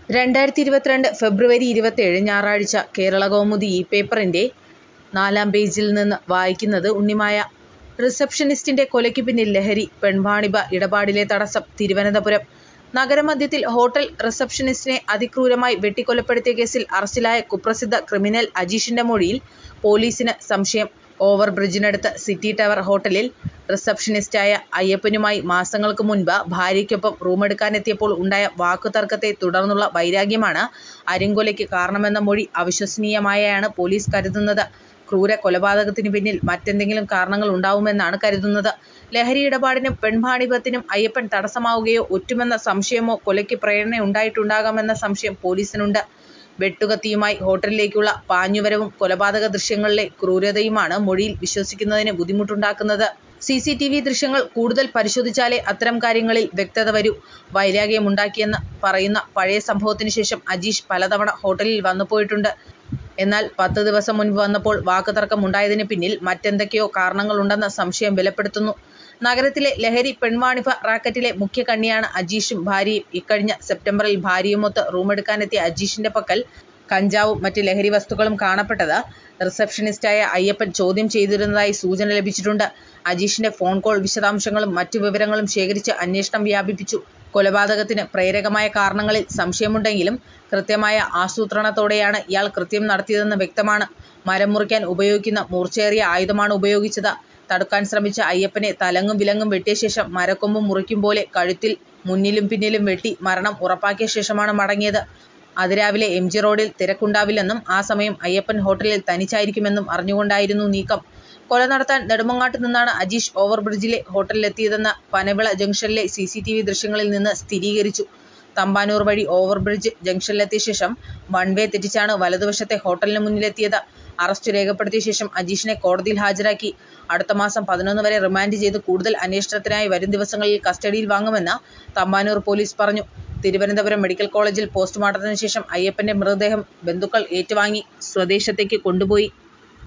രണ്ടായിരത്തി ഇരുപത്തിരണ്ട് ഫെബ്രുവരി ഇരുപത്തേഴ് ഞായറാഴ്ച കേരളകൗമുദി ഈ പേപ്പറിൻ്റെ നാലാം പേജിൽ നിന്ന് വായിക്കുന്നത് ഉണ്ണിമായ. റിസപ്ഷനിസ്റ്റിന്റെ കൊലയ്ക്ക് പിന്നിൽ ലഹരി, പെൺവാണിഭ ഇടപാടിലെ തടസ്സം തിരുവനന്തപുരം നഗരമധ്യത്തിൽ ഹോട്ടൽ റിസപ്ഷനിസ്റ്റിനെ അതിക്രൂരമായി വെട്ടിക്കൊലപ്പെടുത്തിയ കേസിൽ അറസ്റ്റിലായ കുപ്രസിദ്ധ ക്രിമിനൽ അജീഷിന്റെ മൊഴിയിൽ പോലീസിന് സംശയം. ഓവർബ്രിഡ്ജിനടുത്ത് സിറ്റി ടവർ ഹോട്ടലിൽ റിസപ്ഷനിസ്റ്റായ അയ്യപ്പനുമായി മാസങ്ങൾക്ക് മുൻപ് ഭാര്യയ്ക്കൊപ്പം റൂമെടുക്കാനെത്തിയപ്പോൾ ഉണ്ടായ വാക്കുതർക്കത്തെ തുടർന്നുള്ള വൈരാഗ്യമാണ് അരുംകൊലയ്ക്ക് കാരണമെന്ന മൊഴി അവിശ്വസനീയമായാണ് പോലീസ് കരുതുന്നത്. ക്രൂരകൊലപാതകത്തിനു പിന്നിൽ മറ്റെന്തെങ്കിലും കാരണങ്ങൾ ഉണ്ടാവാമെന്നാണ് കരുതുന്നത്. ലഹരി ഇടപാടിനും പെൺവാണിഭത്തിനും അയ്യപ്പൻ തടസ്സമാവുകയോ ഒറ്റുമെന്ന സംശയമോ കൊലയ്ക്ക് പ്രേരണയുണ്ടായിട്ടുണ്ടാകാമെന്ന സംശയം പോലീസിനുണ്ട്. വെട്ടുകത്തിയുമായി ഹോട്ടലിലേക്കുള്ള പാഞ്ഞുവരവും കൊലപാതക ദൃശ്യങ്ങളിലെ ക്രൂരതയുമാണ് മൊഴിയിൽ വിശ്വസിക്കുന്നതിന് ബുദ്ധിമുട്ടുണ്ടാക്കുന്നത്. സിസിടിവി ദൃശ്യങ്ങൾ കൂടുതൽ പരിശോധിച്ചാലേ അത്തരം കാര്യങ്ങളിൽ വ്യക്തത വരൂ. വൈരാഗ്യമുണ്ടാക്കിയെന്ന് പറയുന്ന പഴയ സംഭവത്തിനു ശേഷം അജീഷ് പലതവണ ഹോട്ടലിൽ വന്നുപോയിട്ടുണ്ട്. എന്നാൽ പത്ത് ദിവസം മുൻപ് വന്നപ്പോൾ വാക്കുതർക്കം ഉണ്ടായതിന് പിന്നിൽ മറ്റെന്തൊക്കെയോ കാരണങ്ങളുണ്ടെന്ന് സംശയം ബലപ്പെടുത്തുന്നു. നഗരത്തിലെ ലഹരി പെൺവാണിഭ റാക്കറ്റിലെ മുഖ്യകണ്ണിയാണ് അജീഷും ഭാര്യയും. ഇക്കഴിഞ്ഞ സെപ്റ്റംബറിൽ ഭാര്യയുമൊത്ത് റൂമെടുക്കാനെത്തിയ അജീഷിന്റെ പക്കൽ കഞ്ചാവും മറ്റ് ലഹരിവസ്തുക്കളും കാണപ്പെട്ടത് റിസപ്ഷനിസ്റ്റായ അയ്യപ്പൻ ചോദ്യം ചെയ്തിരുന്നതായി സൂചന ലഭിച്ചിട്ടുണ്ട്. അജീഷിന്റെ ഫോൺ കോൾ വിശദാംശങ്ങളും മറ്റു വിവരങ്ങളും ശേഖരിച്ച് അന്വേഷണം വ്യാപിപ്പിച്ചു. കൊലപാതകത്തിന് പ്രേരകമായ കാരണങ്ങളിൽ സംശയമുണ്ടെങ്കിലും കൃത്യമായ ആസൂത്രണത്തോടെയാണ് ഇയാൾ കൃത്യം നടത്തിയതെന്ന് വ്യക്തമാണ്. മരം മുറിക്കാൻ ഉപയോഗിക്കുന്ന മൂർച്ചയേറിയ ആയുധമാണ് ഉപയോഗിച്ചത്. തടുക്കാൻ ശ്രമിച്ച അയ്യപ്പനെ തലങ്ങും വിലങ്ങും വെട്ടിയശേഷം മരക്കൊമ്പ് മുറിക്കും പോലെ കഴുത്തിൽ മുന്നിലും പിന്നിലും വെട്ടി മരണം ഉറപ്പാക്കിയ ശേഷമാണ് മടങ്ങിയത്. അതിരാവിലെ എംജി റോഡിൽ തിരക്കുണ്ടാവില്ലെന്നും ആ സമയം അയ്യപ്പൻ ഹോട്ടലിൽ തനിച്ചായിരിക്കുമെന്നും അറിഞ്ഞുകൊണ്ടായിരുന്നു നീക്കം. കൊല നടത്താൻ നെടുമങ്ങാട്ട് നിന്നാണ് അജീഷ് ഓവർബ്രിഡ്ജിലെ ഹോട്ടലിലെത്തിയതെന്ന് പനവിള ജംഗ്ഷനിലെ സിസിടിവി ദൃശ്യങ്ങളിൽ നിന്ന് സ്ഥിരീകരിച്ചു. തമ്പാനൂർ വഴി ഓവർബ്രിഡ്ജ് ജംഗ്ഷനിലെത്തിയ ശേഷം വൺ വേ തെറ്റിച്ചാണ് വലതുവശത്തെ ഹോട്ടലിന് മുന്നിലെത്തിയത്. അറസ്റ്റ് രേഖപ്പെടുത്തിയ ശേഷം അജീഷിനെ കോടതിയിൽ ഹാജരാക്കി. അടുത്ത മാസം പതിനൊന്ന് വരെ റിമാൻഡ് ചെയ്ത് കൂടുതൽ അന്വേഷണത്തിനായി വരും ദിവസങ്ങളിൽ കസ്റ്റഡിയിൽ വാങ്ങുമെന്ന് തമ്പാനൂർ പോലീസ് പറഞ്ഞു. തിരുവനന്തപുരം മെഡിക്കൽ കോളജിൽ പോസ്റ്റ്മോർട്ടത്തിന് ശേഷം അയ്യപ്പന്റെ മൃതദേഹം ബന്ധുക്കൾ ഏറ്റുവാങ്ങി സ്വദേശത്തേക്ക് കൊണ്ടുപോയി.